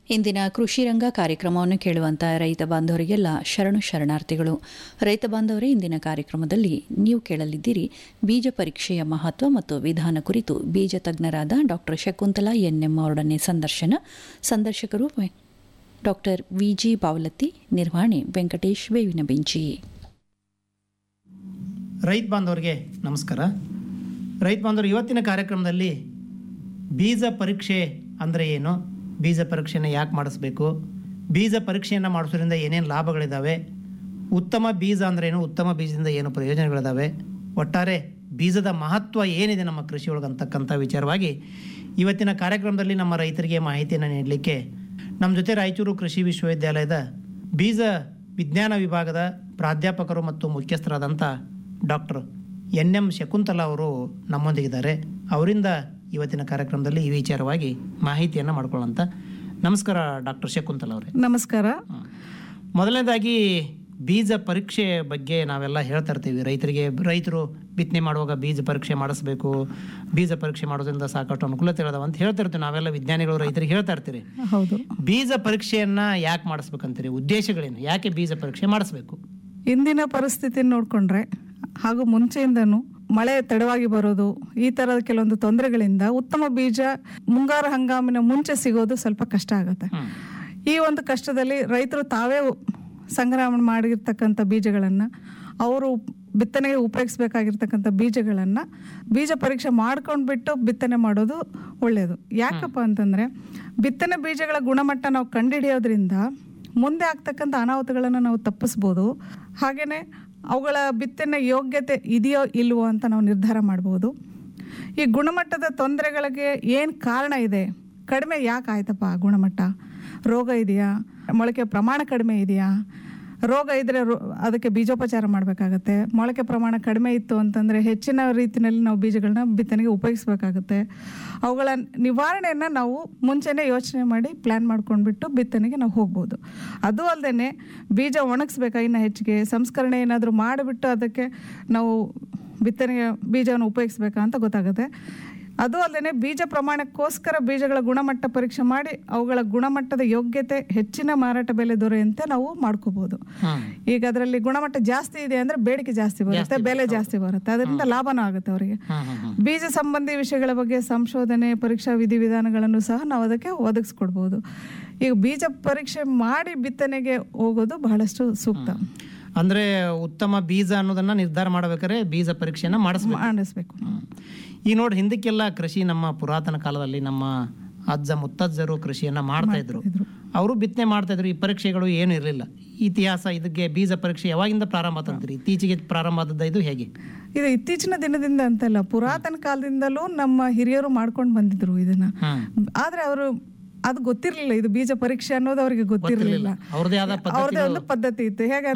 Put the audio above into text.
ಇಂದಿನ ಕೃಷಿ ರಂಗ ಕಾರ್ಯಕ್ರಮವನ್ನು ಕೇಳುವಂಥ ರೈತ ಬಾಂಧವರಿಗೆಲ್ಲ ಶರಣು ಶರಣಾರ್ಥಿಗಳು ರೈತ ಬಾಂಧವರೇ ಇಂದಿನ ಕಾರ್ಯಕ್ರಮದಲ್ಲಿ ನೀವು ಕೇಳಲಿದ್ದೀರಿ ಬೀಜ ಪರೀಕ್ಷೆಯ ಮಹತ್ವ ಮತ್ತು ವಿಧಾನ ಕುರಿತು ಬೀಜ ತಜ್ಞರಾದ ಡಾಕ್ಟರ್ ಶಕುಂತಲಾ ಎನ್ಎಂ ಅವರೊಡನೆ ಸಂದರ್ಶನ ಸಂದರ್ಶಕರು ಡಾಕ್ಟರ್ ವಿಜಿ ಬಾವಲತ್ತಿ ನಿರ್ವಹಣೆ ವೆಂಕಟೇಶ್ ಬೇವಿನ ಬೆಂಚಿ ರೈತ ಬಾಂಧವರಿಗೆ ನಮಸ್ಕಾರ ರೈತ ಬಾಂಧವರು ಇವತ್ತಿನ ಕಾರ್ಯಕ್ರಮದಲ್ಲಿ ಬೀಜ ಪರೀಕ್ಷೆ ಅಂದರೆ ಏನು ಬೀಜ ಪರೀಕ್ಷೆನ ಯಾಕೆ ಮಾಡಿಸ್ಬೇಕು ಬೀಜ ಪರೀಕ್ಷೆಯನ್ನು ಮಾಡಿಸೋದ್ರಿಂದ ಏನೇನು ಲಾಭಗಳಿದ್ದಾವೆ ಉತ್ತಮ ಬೀಜ ಅಂದ್ರೇನು ಉತ್ತಮ ಬೀಜದಿಂದ ಏನು ಪ್ರಯೋಜನಗಳಿದ್ದಾವೆ ಒಟ್ಟಾರೆ ಬೀಜದ ಮಹತ್ವ ಏನಿದೆ ನಮ್ಮ ಕೃಷಿ ಒಳಗೆ ಅಂತಕ್ಕಂಥ ವಿಚಾರವಾಗಿ ಇವತ್ತಿನ ಕಾರ್ಯಕ್ರಮದಲ್ಲಿ ನಮ್ಮ ರೈತರಿಗೆ ಮಾಹಿತಿಯನ್ನು ನೀಡಲಿಕ್ಕೆ ನಮ್ಮ ಜೊತೆ ರಾಯಚೂರು ಕೃಷಿ ವಿಶ್ವವಿದ್ಯಾಲಯದ ಬೀಜ ವಿಜ್ಞಾನ ವಿಭಾಗದ ಪ್ರಾಧ್ಯಾಪಕರು ಮತ್ತು ಮುಖ್ಯಸ್ಥರಾದಂಥ ಡಾಕ್ಟರ್ ಎನ್ ಎಂ ಶಕುಂತಲಾ ಅವರು ನಮ್ಮೊಂದಿಗಿದ್ದಾರೆ ಅವರಿಂದ ಇವತ್ತಿನ ಕಾರ್ಯಕ್ರಮದಲ್ಲಿ ಈ ವಿಚಾರವಾಗಿ ಮಾಹಿತಿಯನ್ನು ಮಾಡ್ಕೊಳ್ಳೋಂಥ ನಮಸ್ಕಾರ ಡಾಕ್ಟರ್ ಶಕುಂತಲಾ ಅವರೇ ನಮಸ್ಕಾರ ಮೊದಲನೇದಾಗಿ ಬೀಜ ಪರೀಕ್ಷೆ ಬಗ್ಗೆ ನಾವೆಲ್ಲ ಹೇಳ್ತಾ ಇರ್ತೀವಿ ರೈತರಿಗೆ ರೈತರು ಬಿತ್ತನೆ ಮಾಡುವಾಗ ಬೀಜ ಪರೀಕ್ಷೆ ಮಾಡಿಸ್ಬೇಕು ಬೀಜ ಪರೀಕ್ಷೆ ಮಾಡೋದ್ರಿಂದ ಸಾಕಷ್ಟು ಅನುಕೂಲತೆಗಳದಾವ ಅಂತ ಹೇಳ್ತಾ ಇರ್ತೀವಿ ನಾವೆಲ್ಲ ವಿಜ್ಞಾನಿಗಳು ರೈತರಿಗೆ ಹೇಳ್ತಾ ಇರ್ತೀರಿ ಹೌದು ಬೀಜ ಪರೀಕ್ಷೆಯನ್ನ ಯಾಕೆ ಮಾಡಿಸ್ಬೇಕಂತೀರಿ ಉದ್ದೇಶಗಳೇನು ಯಾಕೆ ಬೀಜ ಪರೀಕ್ಷೆ ಮಾಡಿಸ್ಬೇಕು ಇಂದಿನ ಪರಿಸ್ಥಿತಿ ನೋಡಿಕೊಂಡ್ರೆ ಹಾಗೂ ಮುಂಚೆಯಿಂದನೂ ಮಳೆ ತಡವಾಗಿ ಬರೋದು ಈ ಥರದ ಕೆಲವೊಂದು ತೊಂದರೆಗಳಿಂದ ಉತ್ತಮ ಬೀಜ ಮುಂಗಾರು ಹಂಗಾಮಿನ ಮುಂಚೆ ಸಿಗೋದು ಸ್ವಲ್ಪ ಕಷ್ಟ ಆಗುತ್ತೆ ಹ್ಮ್. ಈ ಒಂದು ಕಷ್ಟದಲ್ಲಿ ರೈತರು ತಾವೇ ಸಂಗ್ರಹ ಮಾಡಿರ್ತಕ್ಕಂಥ ಬೀಜಗಳನ್ನು ಅವರು ಬಿತ್ತನೆಗೆ ಉಪಯೋಗಿಸ್ಬೇಕಾಗಿರ್ತಕ್ಕಂಥ ಬೀಜಗಳನ್ನು ಬೀಜ ಪರೀಕ್ಷೆ ಮಾಡ್ಕೊಂಡ್ಬಿಟ್ಟು ಬಿತ್ತನೆ ಮಾಡೋದು ಒಳ್ಳೆಯದು ಯಾಕಪ್ಪ ಅಂತಂದರೆ ಬಿತ್ತನೆ ಬೀಜಗಳ ಗುಣಮಟ್ಟ ನಾವು ಕಂಡುಹಿಡಿಯೋದ್ರಿಂದ ಮುಂದೆ ಆಗ್ತಕ್ಕಂಥ ಅನಾಹುತಗಳನ್ನು ನಾವು ತಪ್ಪಿಸ್ಬೋದು ಹಾಗೆಯೇ ಅವುಗಳ ಬಿತ್ತನೆ ಯೋಗ್ಯತೆ ಇದೆಯೋ ಇಲ್ವೋ ಅಂತ ನಾವು ನಿರ್ಧಾರ ಮಾಡ್ಬೋದು ಈ ಗುಣಮಟ್ಟದ ತೊಂದರೆಗಳಿಗೆ ಏನು ಕಾರಣ ಇದೆ ಕಡಿಮೆ ಯಾಕೆ ಆಯ್ತಪ್ಪ ಆ ಗುಣಮಟ್ಟ ರೋಗ ಇದೆಯಾ ಮೊಳಕೆ ಪ್ರಮಾಣ ಕಡಿಮೆ ಇದೆಯಾ ರೋಗ ಇದ್ದರೆ ಅದಕ್ಕೆ ಬೀಜೋಪಚಾರ ಮಾಡಬೇಕಾಗತ್ತೆ ಮೊಳಕೆ ಪ್ರಮಾಣ ಕಡಿಮೆ ಇತ್ತು ಅಂತಂದರೆ ಹೆಚ್ಚಿನ ರೀತಿಯಲ್ಲಿ ನಾವು ಬೀಜಗಳನ್ನ ಬಿತ್ತನೆಗೆ ಉಪಯೋಗಿಸ್ಬೇಕಾಗುತ್ತೆ ಅವುಗಳ ನಿವಾರಣೆಯನ್ನು ನಾವು ಮುಂಚೆನೇ ಯೋಚನೆ ಮಾಡಿ ಪ್ಲ್ಯಾನ್ ಮಾಡ್ಕೊಂಡ್ಬಿಟ್ಟು ಬಿತ್ತನೆಗೆ ನಾವು ಹೋಗ್ಬೋದು ಅದು ಅಲ್ಲದೆ ಬೀಜ ಒಣಗಿಸ್ಬೇಕಾ ಇನ್ನು ಹೆಚ್ಚಿಗೆ ಸಂಸ್ಕರಣೆ ಏನಾದರೂ ಮಾಡಿಬಿಟ್ಟು ಅದಕ್ಕೆ ನಾವು ಬಿತ್ತನೆಗೆ ಬೀಜವನ್ನು ಉಪಯೋಗಿಸ್ಬೇಕಾ ಅಂತ ಗೊತ್ತಾಗುತ್ತೆ ಅದು ಅಲ್ಲದೆ ಬೀಜ ಪ್ರಮಾಣಕ್ಕೋಸ್ಕರ ಬೀಜಗಳ ಗುಣಮಟ್ಟ ಪರೀಕ್ಷೆ ಮಾಡಿ ಅವುಗಳ ಗುಣಮಟ್ಟದ ಯೋಗ್ಯತೆ ಹೆಚ್ಚಿನ ಮಾರಾಟ ಬೆಲೆ ದೊರೆಯಂತೆ ನಾವು ಮಾಡ್ಕೋಬಹುದು ಹ್ಮ್. ಈಗ ಅದರಲ್ಲಿ ಗುಣಮಟ್ಟ ಜಾಸ್ತಿ ಇದೆ ಅಂದ್ರೆ ಬೇಡಿಕೆ ಜಾಸ್ತಿ ಬರುತ್ತೆ ಬೆಲೆ ಜಾಸ್ತಿ ಬರುತ್ತೆ ಅದರಿಂದ ಲಾಭನೂ ಆಗುತ್ತೆ ಅವರಿಗೆ ಹ್ಮ್, ಹ್ಮ್, ಹ್ಮ್. ಬೀಜ ಸಂಬಂಧಿ ವಿಷಯಗಳ ಬಗ್ಗೆ ಸಂಶೋಧನೆ ಪರೀಕ್ಷಾ ವಿಧಿವಿಧಾನಗಳನ್ನು ಸಹ ನಾವು ಅದಕ್ಕೆ ಒದಗಿಸ್ಕೊಡ್ಬೋದು ಈಗ ಬೀಜ ಪರೀಕ್ಷೆ ಮಾಡಿ ಬಿತ್ತನೆಗೆ ಹೋಗೋದು ಬಹಳಷ್ಟು ಸೂಕ್ತ ಅಂದ್ರೆ ಉತ್ತಮ ಬೀಜ ಅನ್ನೋದನ್ನ ನಿರ್ಧಾರ ಮಾಡ್ಬೇಕಾದ್ರೆ ಬೀಜ ಪರೀಕ್ಷೆಯನ್ನ ಮಾಡಿಸ್ಬೇಕು ಮಾಡಿಸ್ಬೇಕು ಹ್ಮ್. ಈಗ ನೋಡಿ ಹಿಂದಕ್ಕೆಲ್ಲ ಕೃಷಿ ನಮ್ಮ ಪುರಾತನ ಕಾಲದಲ್ಲಿ ನಮ್ಮ ಅಜ್ಜ ಮುತ್ತಜ್ಜರು ಕೃಷಿಯನ್ನ ಮಾಡ್ತಾ ಇದ್ರು ಅವರು ಬಿತ್ತನೆ ಮಾಡ್ತಾ ಇದ್ರು ಈ ಪರೀಕ್ಷೆಗಳು ಏನು ಇರಲಿಲ್ಲ ಇತಿಹಾಸ ಇದಕ್ಕೆ ಬೀಜ ಪರೀಕ್ಷೆ ಯಾವಾಗಿಂದ ಪ್ರಾರಂಭ ಆತಂತ್ರಿ ಇತ್ತೀಚೆಗೆ ಪ್ರಾರಂಭ ಆದದ್ದು ಇದು ಹೇಗೆ ಇದು ಇತ್ತೀಚಿನ ದಿನದಿಂದ ಅಂತಲ್ಲ ಪುರಾತನ ಕಾಲದಿಂದಲೂ ನಮ್ಮ ಹಿರಿಯರು ಮಾಡ್ಕೊಂಡು ಬಂದಿದ್ರು ಇದನ್ನ ಹ್ಮ್ ಆದ್ರೆ ಅವರು ಅದು ಗೊತ್ತಿರಲಿಲ್ಲ ಇದು ಬೀಜ ಪರೀಕ್ಷೆ ಅನ್ನೋದು ಅವರಿಗೆ ಗೊತ್ತಿರಲಿಲ್ಲ ಅವ್ರದೇ ಆದ ಅವ್ರದೇ ಒಂದು ಪದ್ಧತಿ ಇತ್ತು ಹೇಗೆ